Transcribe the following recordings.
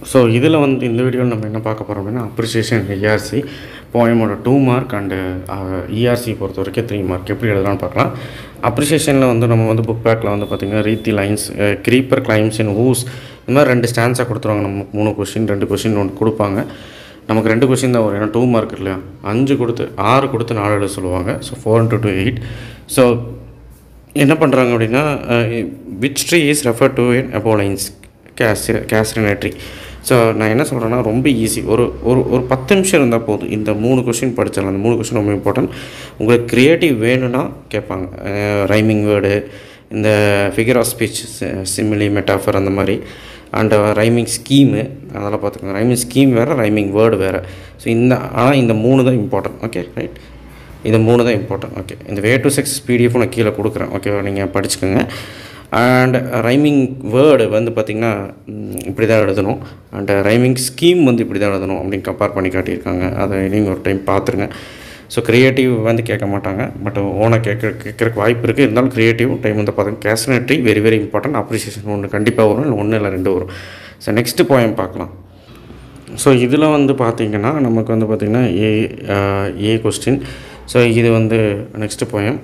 So இதில் வந்து இந்த வீடியோவில் நம்ம என்ன பார்க்க போகிறோம் அப்படின்னா அப்ரிசியேஷன் இஆர்சி போயமோட டூ மார்க் அண்டு இஆர்சி பொறுத்த வரைக்கும் த்ரீ மார்க் எப்படி எழுதலாம்னு பார்க்கலாம் அப்ரிசியேஷனில் வந்து நம்ம வந்து புக் பேக்கில் வந்து பார்த்திங்கன்னா ரீத்தி லைன்ஸ் க்ரீப்பர் கிளைம்ஸ் இன் ஊஸ் இந்த மாதிரி ரெண்டு ஸ்டான்ஸாக கொடுத்துருவாங்க நம்ம மூணு கொஷின் ரெண்டு கொஷின் ஒன்று கொடுப்பாங்க நமக்கு ரெண்டு கொஷின் தான் வரும் ஏன்னா டூ மார்க் இல்லையா அஞ்சு கொடுத்து ஆறு கொடுத்து நாலு எழுத சொல்லுவாங்க so four into two eight so என்ன பண்ணுறாங்க அப்படின்னா which tree is refer to in அபோலைன்ஸ் கேஸ் கேஸ்ரினேட்ரி ஸோ நான் என்ன சொல்கிறேன்னா ரொம்ப ஈஸி ஒரு ஒரு ஒரு பத்து நிமிஷம் இருந்தால் போதும் இந்த மூணு கொஷின் படிச்சிடலாம் அந்த மூணு கொஷின் ரொம்ப இம்பார்ட்டன்ட் உங்களுக்கு க்ரியேட்டிவ் வேணும்னா கேட்பாங்க ரைமிங் வேர்டு இந்த figure of speech simile metaphor அந்த மாதிரி அண்ட் ரைமிங் ஸ்கீமு அதெல்லாம் பார்த்துக்கோங்க ரைமிங் ஸ்கீம் வேறு ரைமிங் வேர்டு வேறு ஸோ இந்த ஆனால் இந்த மூணு தான் இம்பார்ட்டன்ட் ஓகே ரைட் இது மூணு தான் இம்பார்ட்டன்ட் ஓகே இந்த வே டு சிக்ஸ் பிடிஎஃப் நான் கீழே கொடுக்குறேன் ஓகேவா நீங்கள் படிச்சுக்கோங்க அண்ட் ரைமிங் வேர்டு வந்து பார்த்திங்கன்னா இப்படி தான் எழுதணும் அண்ட் ரைமிங் ஸ்கீம் வந்து இப்படி தான் எழுதணும் அப்படின்னு கம்பேர் பண்ணி காட்டியிருக்காங்க அதை நீங்கள் ஒரு டைம் பார்த்துருங்க ஸோ க்ரியேட்டிவ் வந்து கேட்க மாட்டாங்க பட் ஓனாக கேட்க கேட்குறக்கு வாய்ப்பு இருக்குது இருந்தாலும் க்ரியேட்டிவ் டைம் வந்து பார்த்தீங்கன்னா casuarina tree very very important appreciation ஒன்று கண்டிப்பாக வரும் இல்லை ஒன்று இல்லை ரெண்டு வரும் ஸோ நெக்ஸ்ட்டு போயம் பார்க்கலாம் ஸோ இதில் வந்து பார்த்திங்கன்னா நமக்கு வந்து பார்த்திங்கன்னா ஏ ஏ கொஸ்டின் ஸோ இது வந்து நெக்ஸ்ட்டு போயம்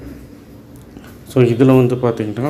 ஸோ இதில் வந்து பார்த்திங்கன்னா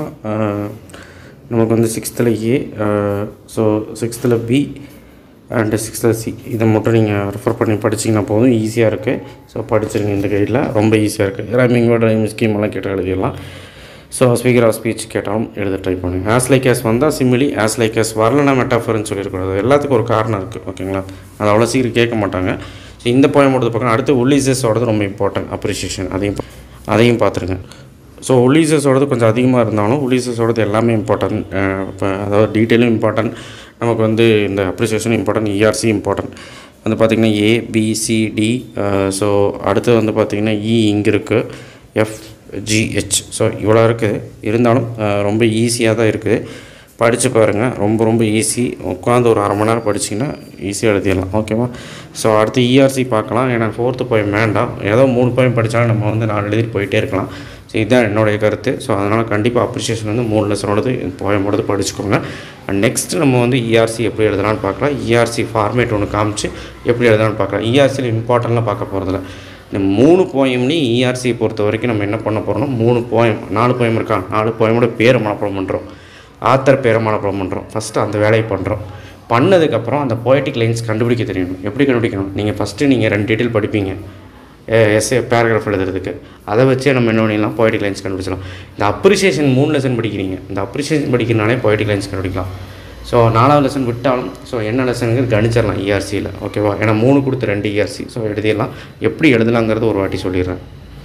நமக்கு வந்து சிக்ஸ்த்தில் ஏ ஸோ சிக்ஸ்த்தில் பி அண்டு சிக்ஸ்த்தில் சி இதை மட்டும் நீங்கள் ரெஃபர் பண்ணி படிச்சிங்கன்னா போதும் ஈஸியாக இருக்குது ஸோ படிச்சிருங்க இந்த கைடில் ரொம்ப ஈஸியாக இருக்குது ரைமிங் வேர்டு ரைமிங் ஸ்கீம் எல்லாம் கேட்டால் எழுதிடலாம் ஸோ ஸ்பீக்கர் ஆஃப் ஸ்பீச் கேட்டாலும் எழுத ட்ரை பண்ணுங்க ஆஸ் லைக் ஆஸ் வந்தால் சிமிலி ஆஸ் லைக் ஆஸ் வரலனா மெட்டாஃபர்னு சொல்லியிருக்கூடாது எல்லாத்துக்கும் ஒரு காரணம் இருக்குது ஓகேங்களா அது அவ்வளோ சீக்கிரம் கேட்க மாட்டாங்க ஸோ இந்த போயம் எடுத்து பார்க்கணும் அடுத்து ஒலிசஸோடது ரொம்ப இம்பார்ட்டன்ட் அப்ரிஷியேஷன் அதையும் அதையும் பார்த்துருங்க ஸோ ஒலிசஸோடது கொஞ்சம் அதிகமாக இருந்தாலும் ஒலிசஸோடது எல்லாமே இம்பார்ட்டன்ட் இப்போ அதாவது டீட்டெயிலும் இம்பார்ட்டன்ட் நமக்கு வந்து இந்த அப்ரிசியேஷன் இம்பார்ட்டன்ட் இஆர்சி இம்பார்ட்டன்ட் வந்து பார்த்திங்கன்னா A B C D so அடுத்து வந்து பார்த்திங்கன்னா இ இங்கே இருக்குது எஃப் ஜிஹெச் ஸோ இவ்வளோ இருக்குது இருந்தாலும் ரொம்ப ஈஸியாக தான் இருக்குது படித்து பாருங்கள் ரொம்ப ரொம்ப ஈஸி உட்காந்து ஒரு அரை மணி நேரம் படிச்சிங்கன்னா ஈஸியாக எழுதிடலாம் ஓகேவா ஸோ அடுத்து இஆர்சி பார்க்கலாம் ஏன்னா ஃபோர்த்து போய் வேண்டாம் ஏதோ மூணு போய் படித்தாலும் நம்ம வந்து நாலு எழுதிட்டு போயிட்டே இருக்கலாம் ஸோ இதுதான் என்னுடைய கருத்து ஸோ அதனால் கண்டிப்பாக அப்ரிஷியேஷன் வந்து மூணு லெசனோடது போயமோடது படிச்சுக்கோங்க அண்ட் நெக்ஸ்ட் நம்ம வந்து இஆர்சி எப்படி எழுதலாம்னு பார்க்கலாம் இஆர்சி ஃபார்மேட் ஒன்று காமிச்சு எப்படி எழுதலாம்னு பார்க்கலாம் இஆர்சியில் இம்பார்ட்டன்ட்லாம் பார்க்க போகிறதில்ல இந்த மூணு போயம்னு இஆர்சியை பொறுத்த வரைக்கும் நம்ம என்ன பண்ண போகிறோம்னா மூணு போயம் நாலு போயம் இருக்கா நாலு போயமோட பேரை மனப்பாடம் பண்ணுறோம் ஆத்தர் பேரை மனப்பாடம் பண்ணுறோம் ஃபஸ்ட்டு அந்த வேலையை பண்ணுறோம் பண்ணதுக்கப்புறம் அந்த போய்டிக் லைன்ஸ் கண்டுபிடிக்க தெரியணும் எப்படி கண்டுபிடிக்கணும் நீங்கள் ஃபஸ்ட்டு நீங்கள் ரெண்டு டீட்டெயில் படிப்பீங்க எஸ்ஏ பேராகிராஃப் எழுதுறதுக்கு அதை வச்சே நம்ம என்ன பண்ணிடலாம் போய்டிக் லைன்ஸ் கண்டுபிடிச்சலாம் இந்த அப்ரிசியேஷன் மூணு லெசன் படிக்கிறீங்க இந்த அப்ரிசியேஷன் படிக்கிறனாலே போய்டிக் லைன்ஸ் கண்டுபிடிக்கலாம் ஸோ நாலாவது லெசன் விட்டாலும் ஸோ என்ன லெசனுங்கிறது கணிச்சிடலாம் இஆர்சியில் ஓகேவா ஏன்னா மூணு கொடுத்து ரெண்டு இஆர்சி ஸோ எழுதிடலாம் எப்படி எழுதலாங்கிறது ஒரு வாட்டி சொல்லிடுறேன்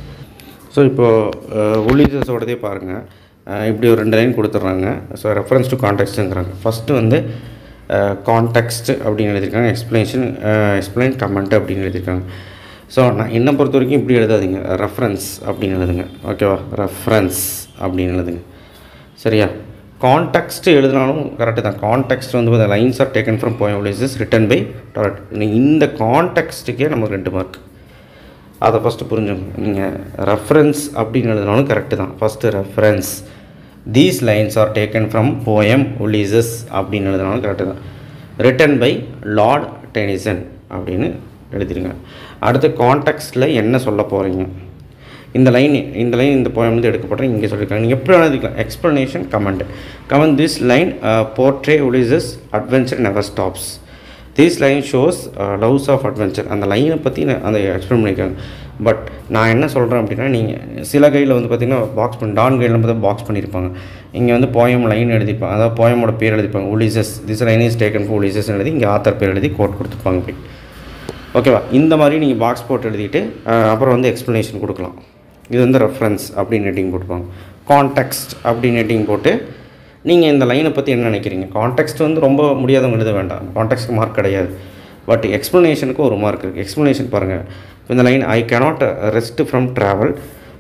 ஸோ இப்போது ஒலிசஸோடதே பாருங்கள் இப்படி ஒரு ரெண்டு லைன் கொடுத்துட்றாங்க ஸோ ரெஃபரன்ஸ் டு கான்டெக்ட்டுங்கிறாங்க ஃபஸ்ட்டு வந்து கான்டெக்ஸ்ட் அப்படின்னு எழுதியிருக்காங்க எக்ஸ்ப்ளனேஷன் எக்ஸ்பிளைன் கமெண்ட் அப்படின்னு எழுதியிருக்காங்க ஸோ நான் என்னை பொறுத்த வரைக்கும் இப்படி எழுதாதீங்க ரெஃபரன்ஸ் அப்படின்னு எழுதுங்க ஓகேவா ரெஃபரன்ஸ் அப்படின்னு எழுதுங்க சரியா கான்டெக்ஸ்ட் எழுதினாலும் கரெக்டு தான் கான்டெக்ஸ்ட் வந்து lines are taken from poem is written by that இந்த கான்டெக்ஸ்ட்டுக்கே நமக்கு ரெண்டு மார்க் அதை ஃபஸ்ட்டு புரிஞ்சுங்க நீங்கள் ரெஃபரன்ஸ் அப்படின்னு எழுதினாலும் கரெக்டு தான் first reference these lines are taken from poem Ulysses அப்படின்னு எழுதினாலும் கரெக்டு தான் ரிட்டன் பை லார்ட் டெனிசன் அப்படின்னு எழுதிருங்க அடுத்து கான்டெக்ஸ்டில் என்ன சொல்ல போகிறீங்க இந்த லைன் இந்த லைன் இந்த போயம் வந்து எடுக்கப்பட்ட இங்கே சொல்லியிருக்காங்க நீங்கள் எப்படி எழுதிக்கலாம் explanation comment comment this line portray Ulysses adventure never stops these line shows loves of adventure அந்த லைனை பற்றி அந்த எக்ஸ்பிளைன் பண்ணியிருக்காங்க பட் நான் என்ன சொல்கிறேன் அப்படின்னா நீங்கள் சில கையில் வந்து பார்த்திங்கன்னா பாக்ஸ் பண்ணி டான் கையில் பார்த்தா பாக்ஸ் பண்ணியிருப்பாங்க இங்கே வந்து போயம் லைன் எழுதிப்பாங்க அதாவது போயமோட பேர் எழுதிப்பாங்க Ulysses this line is taken for Ulysses எழுதி இங்கே ஆத்தர் பேர் எழுதி கோட் கொடுத்துருப்பாங்க போய் ஓகேவா இந்த மாதிரி நீங்கள் பாக்ஸ் போட்டு எழுதிட்டு அப்புறம் வந்து எக்ஸ்ப்ளனேஷன் கொடுக்கலாம் இது வந்து ரெஃபரன்ஸ் அப்படின்னு ஹெட்டிங் போட்டுப்பாங்க கான்டெக்ஸ்ட் அப்படின்னு ஹெட்டிங் போட்டு நீங்கள் இந்த லைனை பற்றி என்ன நினைக்கிறீங்க கான்டெக்ஸ்ட் வந்து ரொம்ப முடியாதவங்க எழுத வேண்டாம் கான்டெக்ஸ்ட் மார்க் கிடையாது பட் எக்ஸ்ப்ளனேஷனுக்கு ஒரு மார்க் இருக்குது எக்ஸ்ப்ளனேஷன் பாருங்கள் இந்த line I cannot rest from travel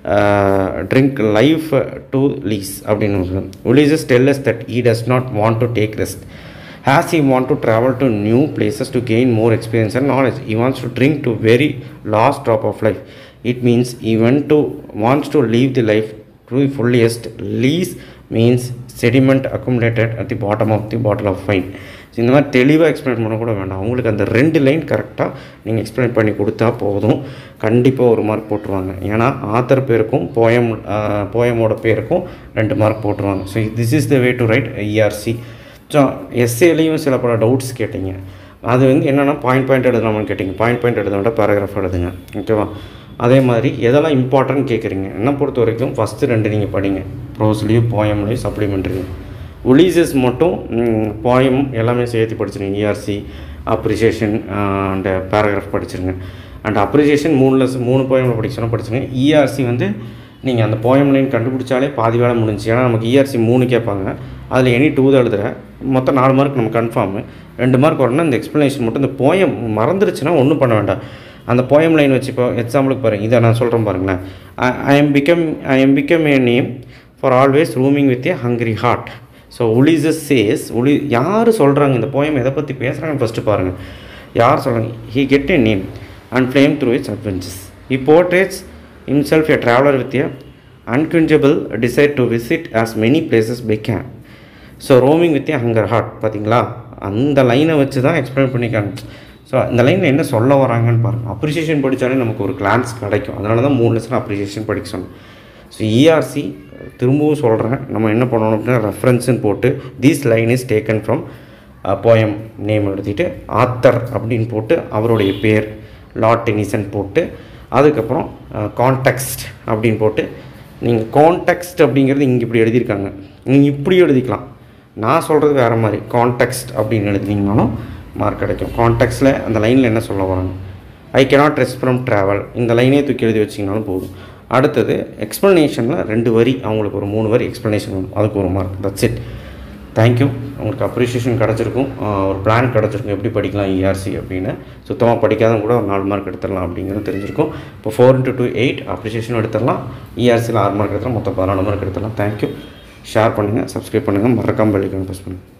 drink life to lees அப்படின்னு Ulysses tells that he does not want to take rest as he want to travel to new places to gain more experience and knowledge he wants to drink to very last drop of life it means he went to wants to leave the life to fullest lees means sediment accumulated at the bottom of the bottle of wine. So இந்த மாதிரி தெளிவாக explain பண்ண கூட வேண்டாம் அவங்களுக்கு அந்த ரெண்டு line கரெக்டாக நீங்கள் எக்ஸ்பிளைன் பண்ணி கொடுத்தா போதும் கண்டிப்பாக ஒரு மார்க் போட்டுருவாங்க ஏன்னா ஆத்தர் பேருக்கும் போயம் போயமோட பேருக்கும் ரெண்டு மார்க் போட்டுருவாங்க so this is the way to write ERC so எஸ்ஏலையும் சில பல டவுட்ஸ் கேட்டீங்க அது வந்து என்னென்னா பாயிண்ட் பாயிண்ட் எழுதலாமான்னு கேட்டிங்க பாயிண்ட் பாயிண்ட் எழுத வேண்டாம் பேராகிராஃப் எழுதுங்க ஓகேவா அதே மாதிரி எதெல்லாம் இம்பார்ட்டன்ட் கேட்குறீங்க என்னை பொறுத்த வரைக்கும் ஃபஸ்ட்டு ரெண்டு நீங்கள் படிங்க ப்ரோஸ்லேயும் போயம்லேயும் சப்ளிமெண்ட்ரியும் ஒலிசஸ் மட்டும் போயம் எல்லாமே சேர்த்து படிச்சிருங்க இஆர்சி அப்ரிசியேஷன் அண்ட் பேராகிராஃப் படிச்சிருங்க அண்ட் அப்ரிசியேஷன் மூணு லெஸ் மூணு போயமில் படிச்சோன்னா படிச்சிருங்க இஆர்சி வந்து நீங்கள் அந்த போயம் லைன் கண்டுபிடிச்சாலே பாதி வேலை முடிஞ்சு ஏன்னா நமக்கு இஆர்சி மூணு கேட்பாங்க அதில் எனி டூ தான் எழுதுகிறேன் மொத்தம் நாலு மார்க் நம்ம கன்ஃபார்மு ரெண்டு மார்க் வரணும்னா இந்த எக்ஸ்ப்ளனேஷன் மட்டும் இந்த போயம் மறந்துருச்சுன்னா ஒன்றும் பண்ண வேண்டாம் அந்த போயம் லைன் வச்சு இப்போ எக்ஸாம்பிளுக்கு பாருங்கள் இதை நான் சொல்கிறேன் பாருங்களேன் I am become I am become a name for always roaming with a hungry heart so Ulysses says ஒலி யார் சொல்கிறாங்க இந்த போயம் எதை பற்றி பேசுகிறாங்கன்னு ஃபஸ்ட்டு பாருங்கள் யார் சொல்கிறாங்க he get a name and fame through its adventures he portrays himself a traveler with a unquenchable desire to visit as many places they can so roaming with hunger heart பார்த்தீங்களா அந்த லைனை வச்சு தான் explain பண்ணிக்காங்க so இந்த லைனில் என்ன சொல்ல வராங்கன்னு பாருங்கள் அப்ரிசியேஷன் படித்தாலே நமக்கு ஒரு கிளான்ஸ் கிடைக்கும் அதனால தான் மூணு லெசன் அப்ரிசியேஷன் படிக்க சொன்னேன் ஸோ இஆர்சி திரும்பவும் சொல்கிறேன் நம்ம என்ன பண்ணணும் அப்படின்னா ரெஃபரன்ஸ்னு போட்டு these line is taken from poem name எழுதிட்டு ஆத்தர் அப்படின்னு போட்டு அவருடைய பேர் லாட் டெனிசன் போட்டு அதுக்கப்புறம் கான்டெக்ஸ்ட் அப்படின்னு போட்டு நீங்கள் கான்டெக்ஸ்ட் அப்படிங்கிறது இங்கே இப்படி எழுதியிருக்காங்க நீங்கள் இப்படி எழுதிக்கலாம் நான் சொல்கிறது வேறு மாதிரி கான்டெக்ஸ்ட் அப்படின்னு எழுதினீங்கனாலும் மார்க் கிடைக்கும் கான்டெக்ஸ்டில் அந்த லைனில் என்ன சொல்ல வராங்க I cannot rest from travel இந்த லைனே தூக்கி எழுதி வச்சிங்கனாலும் போதும் அடுத்தது எக்ஸ்ப்ளனேஷனில் ரெண்டு வரி அவங்களுக்கு ஒரு மூணு வரி எக்ஸ்ப்ளனேஷன் வேணும் அதுக்கு ஒரு மார்க் தட்ஸ் இட் தேங்க்யூ உங்களுக்கு அப்ரிஷியேஷன் கிடச்சிருக்கும் ஆஹ் ஒரு பிளான் கிடச்சிருக்கும் எப்படி படிக்கலாம் இஆர்சி அப்படின்னு சுத்தமாக படிக்காதவங்க கூட ஒரு நாலு மார்க் எடுத்துடலாம் அப்படிங்கிறது தெரிஞ்சிருக்கும் இப்போ four into two eight appreciation எடுத்துடலாம் இஆர்சியில் ஆறு மார்க் எடுத்துடலாம் மொத்தம் பதினாலு மார்க் எடுத்துடலாம் தேங்க்யூ ஷேர் பண்ணுங்கள் சப்ஸ்கிரைப் பண்ணுங்கள் மறக்காமல் பெல்லைக்கான ப்ரெஸ் பண்ணுங்கள்